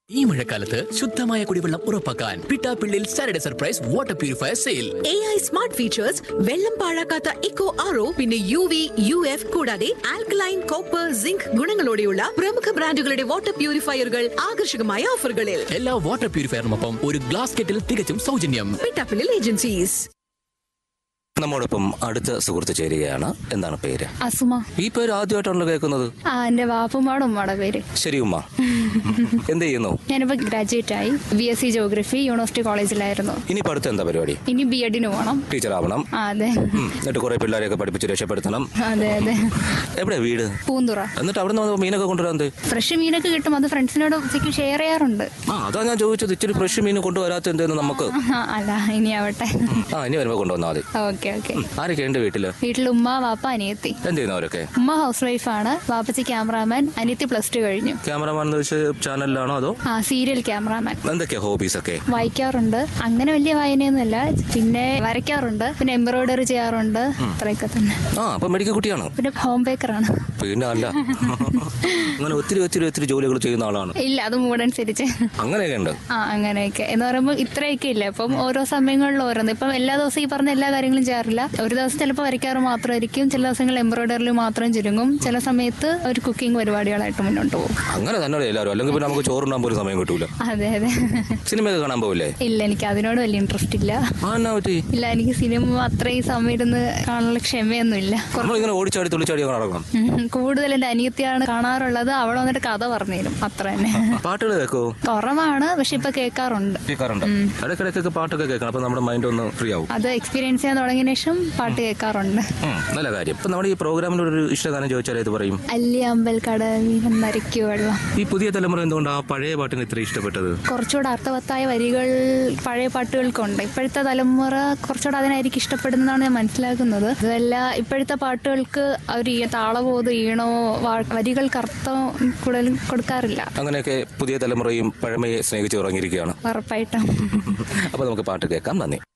ഈ മഴക്കാലത്ത് ശുദ്ധമായ കുടിവെള്ളം ഉറപ്പാക്കാൻ പിട്ടാപ്പിള്ളിൽ Saturday surprise water purifier sale A I smart features വെള്ളം പാഴാക്കാത്ത ഇക്കോ ആറോ പിന്നെ യു വി യു എഫ് കൂടാതെ ആൽക്കലൈൻ കോപ്പർ സിങ്ക് ഗുണങ്ങളോടെയുള്ള പ്രമുഖ ബ്രാൻഡുകളുടെ വാട്ടർ പ്യൂരിഫയറുകൾ ആകർഷകമായ ഓഫറുകളിൽ എല്ലാ വാട്ടർ പ്യൂരിഫയറിനൊപ്പം ഒരു ഗ്ലാസ് കെറ്റിൽ തികച്ചും സൗജന്യം പിട്ടാപ്പിളിൽ ഏജൻസീസ് നമ്മോടൊപ്പം അടുത്ത സുഹൃത്ത് ചേരുകയാണ് എന്താണ് പേര് അസുമ ഈ പേര് ആദ്യമായിട്ടാണല്ലോ കേൾക്കുന്നത് ആ എന്റെ വാപ്പുമാടെ ഉമ്മയുടെ പേര് ശരി ഉമ്മ എന്ത് ചെയ്യുന്നു ഞാനിപ്പോ ഗ്രാജുവേറ്റ് ആയി B S C geography university കോളേജിലായിരുന്നു ഇനി അടുത്ത എന്താ പരിപാടി ഇനി ബി എഡിന് പോകണം ടീച്ചർ ആവണം ആ അതെ ഉം, എന്നിട്ട് കുറെ പിള്ളേരെയൊക്കെ പഠിപ്പിച്ച് രക്ഷപ്പെടുത്തണം അതെ അതെ എവിടെ വീട് പൂന്തുറ എന്നിട്ട് അവിടെ നിന്ന് മീനൊക്കെ കൊണ്ടുവരാൻ എന്ത്? ഫ്രഷ് മീനൊക്കെ കിട്ടും അത് ഫ്രണ്ട്സിനോട് ഉച്ചയ്ക്ക് ഷെയർ ചെയ്യാറുണ്ട് ആ അതാ ഞാൻ ചോദിച്ചത് ഇച്ചിരി ഫ്രഷ് മീൻ കൊണ്ടുവരാത്ത എന്തെന്ന് നമുക്ക് ആ, അല്ല ഇനി ആവട്ടെ ആ ഇനി വരുമ്പോ കൊണ്ടുവന്നാൽ മതി ഓക്കെ ഓക്കെ ആരൊക്കെ ഉണ്ട് വീട്ടില് വീട്ടിൽ ഉമ്മ വാപ്പ അനിയത്തി എന്ത് ചെയ്യുന്നവരൊക്കെ ഉമ്മ ഹൗസ് വൈഫാണ് വാപ്പച്ചി ക്യാമറാമാൻ അനിയത്തി പ്ലസ് ടു കഴിഞ്ഞു ക്യാമറമാൻ എന്ന് വെച്ച് ചാനലിലാണോ അതോ ആ സീരിയൽ ക്യാമറാമാൻ എന്തൊക്കെയാ ഹോബീസ് ഒക്കെ വായിക്കാറുണ്ട് അങ്ങനെ വലിയ വായനയൊന്നുമല്ല പിന്നെ വരയ്ക്കാറുണ്ട് പിന്നെ എംബ്രോയിഡറി ചെയ്യാറുണ്ട് അത്രയൊക്കെ തന്നെ ആ അപ്പൊ മെഡിക്കൽ കുട്ടിയാണ് പിന്നെ ഹോം ബേക്കറാണ് പിന്നെ അല്ല അങ്ങനെ ഒത്തിരി ഒത്തിരി ഒത്തിരി ജോലികൾ ചെയ്യുന്ന ആളാണ് ഇല്ല അത് മൂടനുസരിച്ച് അങ്ങനെയൊക്കെ ഉണ്ട് ആ അങ്ങനെയൊക്കെ എന്ന് പറയുമ്പോൾ ഇത്രയൊക്കെ ഇല്ല അപ്പം ഓരോ സമയങ്ങളിൽ ഓരോന്ന് ഇപ്പം എല്ലാ ദിവസവും ഈ പറഞ്ഞ എല്ലാ കാര്യങ്ങളും ചെയ്യാറില്ല ഒരു ദിവസം ചിലപ്പോൾ വരയ്ക്കാറ് മാത്രമായിരിക്കും ചില ദിവസങ്ങളിൽ എംബ്രോയിഡറിയിൽ മാത്രം ചുരുങ്ങും ചില സമയത്ത് ഒരു കുക്കിംഗ് പരിപാടികളായിട്ട് മുന്നോട്ട് പോകും അങ്ങനെ തന്നെ എല്ലാവരും അല്ലെങ്കിൽ പിന്നെ നമുക്ക് ചോറുണ്ടാൻ പോലും സമയം കിട്ടൂല അതെ അതെ സിനിമയൊക്കെ കാണാൻ പോവില്ലേ ഇല്ല എനിക്ക് അതിനോട് വലിയ ഇൻട്രസ്റ്റ് ഇല്ല ആ എന്നാ പറ്റി ഇല്ല എനിക്ക് സിനിമ അത്രയും സമയം ഇരുന്ന് കാണാനുള്ള ക്ഷമയൊന്നുമില്ല നമ്മളിങ്ങനെ ഓടിച്ചാടി തുള്ളിച്ചാടി ഒക്കെ നടക്കണം ഉം. കൂടുതൽ എന്റെ അനിയത്തിയാണ് കാണാറുള്ളത് അവൾ വന്നിട്ട് കഥ പറഞ്ഞു തരും അത്ര തന്നെ പാട്ടുകൾ കേൾക്കോ കുറവാണ് പക്ഷെ ഇപ്പൊ കേൾക്കാറുണ്ട് കേൾക്കാറുണ്ട് ഇടയ്ക്കിടയ്ക്കൊക്കെ പാട്ടൊക്കെ കേൾക്കണം അപ്പൊ നമ്മുടെ മൈൻഡ് ഒന്ന് ഫ്രീ ആവും അത് എക്സ്പീരിയൻസ് ചെയ്യാൻ തുടങ്ങിയ ശേഷം പാട്ട് കേൾക്കാറുണ്ട് ഉം, നല്ല കാര്യം ഇപ്പൊ നമ്മുടെ ഈ പ്രോഗ്രാമിനോട് ഒരു ഇഷ്ടഗാനം ചോദിച്ചാൽ ഇത് പറയും അല്ലി അമ്പൽ കടവിൽ നരയ്ക്കു വെള്ളം ഈ പുതിയ തലമുറ എന്തുകൊണ്ട് ആ പഴയ പാട്ടിന് ഇത്ര ഇഷ്ടപ്പെട്ടത് കുറച്ചുകൂടെ അർത്ഥവത്തായ വരികൾ പഴയ പാട്ടുകൾക്കുണ്ട് ഇപ്പോഴത്തെ തലമുറ കുറച്ചുകൂടെ അതിനായിരിക്കും ഇഷ്ടപ്പെടുന്നതാണ് ഞാൻ മനസ്സിലാക്കുന്നത് അതല്ല ഇപ്പോഴത്തെ പാട്ടുകൾക്ക് അവർ ഈ താളബോധം ഈണമോ വാ- വരികൾക്ക് അർത്ഥം കൂടുതലും കൊടുക്കാറില്ല അങ്ങനെയൊക്കെ പുതിയ തലമുറയും പഴമയെ സ്നേഹിച്ച് ഉറങ്ങിയിരിക്കുകയാണ് ഉറപ്പായിട്ടും അപ്പൊ നമുക്ക് പാട്ട് കേൾക്കാം നന്ദി